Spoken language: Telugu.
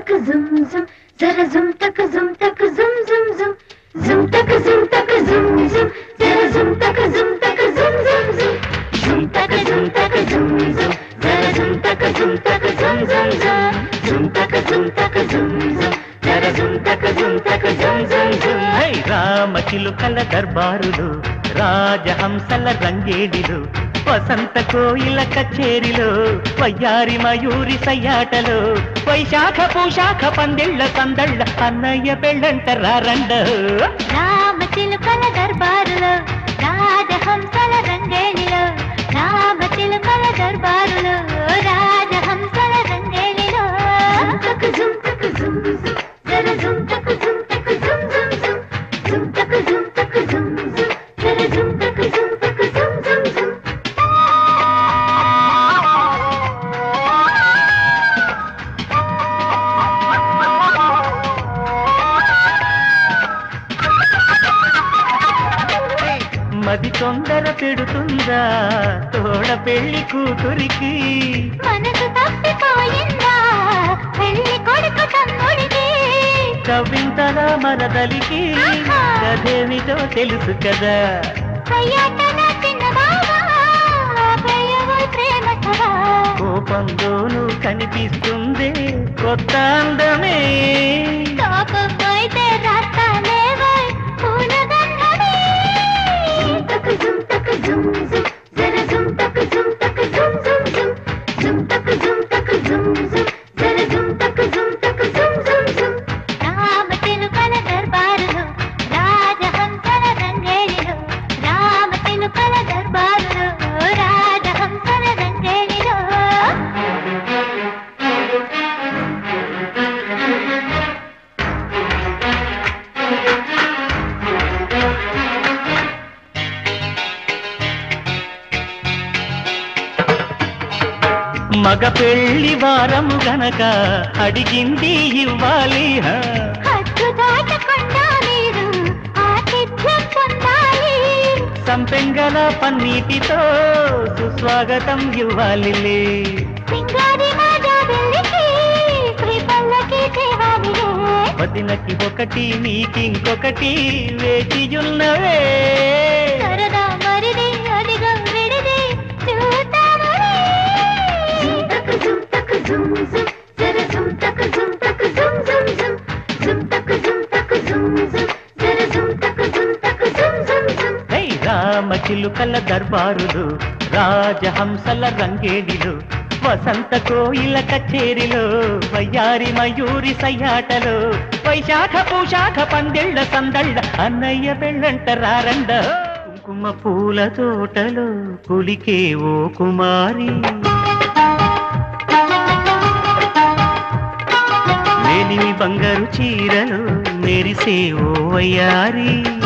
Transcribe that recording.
తక జుమ్ జుమ్ జర జుమ్ తక జుమ్ తక జుమ్ జుమ్ జుమ్ జుమ్ తక జుమ్ తక జుమ్ జుమ్ జర జుమ్ తక జుమ్ తక జుమ్ జుమ్ జుమ్ జుమ్ తక జుమ్ తక జుమ్ జుమ్ జర జుమ్ తక జుమ్ తక జుమ్ జుమ్ జుమ్ జుమ్ తక జుమ్ తక జుమ్ జుమ్ జర జుమ్ తక జుమ్ తక జుమ్ జుమ్ జుమ్ హై రామ చిలుకల దర్బారులు రాజహంసల రంగేడిలు వసంత కోయిల కచేరిలో వయ్యారి మయూరి సయ్యాటలో వైశాఖ పూశాఖ పందిళ్ళ సందళ్ళ అన్నయ్య పెళ్ళంట రారండ రామ చిలుకల దర్బారులో రాజహంసల రంగేలిలో రామ చిలుకల దర్బారులో రాజహంసల రంగేలిలో జుంతక జుంతక జుమ్ జుమ్ జర జుంతక జుంతక జుమ్ జుమ్ జుమ్ జుంతక జుంతక జుమ్ జుమ్ జర జుంతక జుంతక జుమ్ జుమ్ జుమ్ మది తొందర పెడుతుందా తోడ పెళ్లి కూతురికి మనసు తప్పిపోయిందా పెళ్లి కొడుకు తమ్ముడికి కవింతల మరదలికి కథేమిటో తెలుసు కదా అయ్యాటన చిన్న బావా ప్రేయవు ప్రేమ సభా కోపంలోనూ కనిపిస్తుంది కొత్త అందమే తాపమైతే రాస్తాలేవై పూల గంధమే జుంతక జుంతక జుమ్ జుమ్ జర జుంతక జుంతక జుమ్ జుమ్ జుమ్ జుంతక జుంతక జుమ్ జుమ్ జర జుంతక జుంతక జుమ్ జుమ్ జుమ్ రామ తిలుకల దర్బారులో రాజహంసల రంగేలిలో రామ తిలుకల దర్బారులో రాజహంసల రంగేలిలో మగ పెళ్లి వారము గనక అడిగింది ఇవ్వాలి హా. హద్దు దాటకుండా మీరు ఆతిథ్యం పొందాలి సంపెంగల పన్నీటితో సుస్వాగతం ఇవ్వాలిలే సింగారి మాజా వెళ్ళికి శ్రీ పల్లకి చేయాలి వదినకి ఒకటి నీకింకొకటి వేచియున్నవే సరదా మరిది అదిగా విడిది చూద్దామని జుంతక జుంతక జుమ్ జుమ్ జర జుంతక జుంతక జుమ్ జుమ్ జుమ్ జుంతక జుంతక జుమ్ జుమ్ జర జుంతక జుంతక జుమ్ జుమ్ జుమ్ హై రామ చిలుకల దర్బారులు రాజహంసల రంగేడిలు వసంత కోయిల కచేరిలో వయ్యారి మయూరి సయ్యాటలో వైశాఖ పూశాఖ పందిళ్ళ సందళ్ళ అన్నయ్య పెళ్ళంట రారండ కుంకుమ పూల తోటలో పులికే ఓ కుమారి లేనివి బంగారు చీరలు మెరిసే ఓ వయ్యారి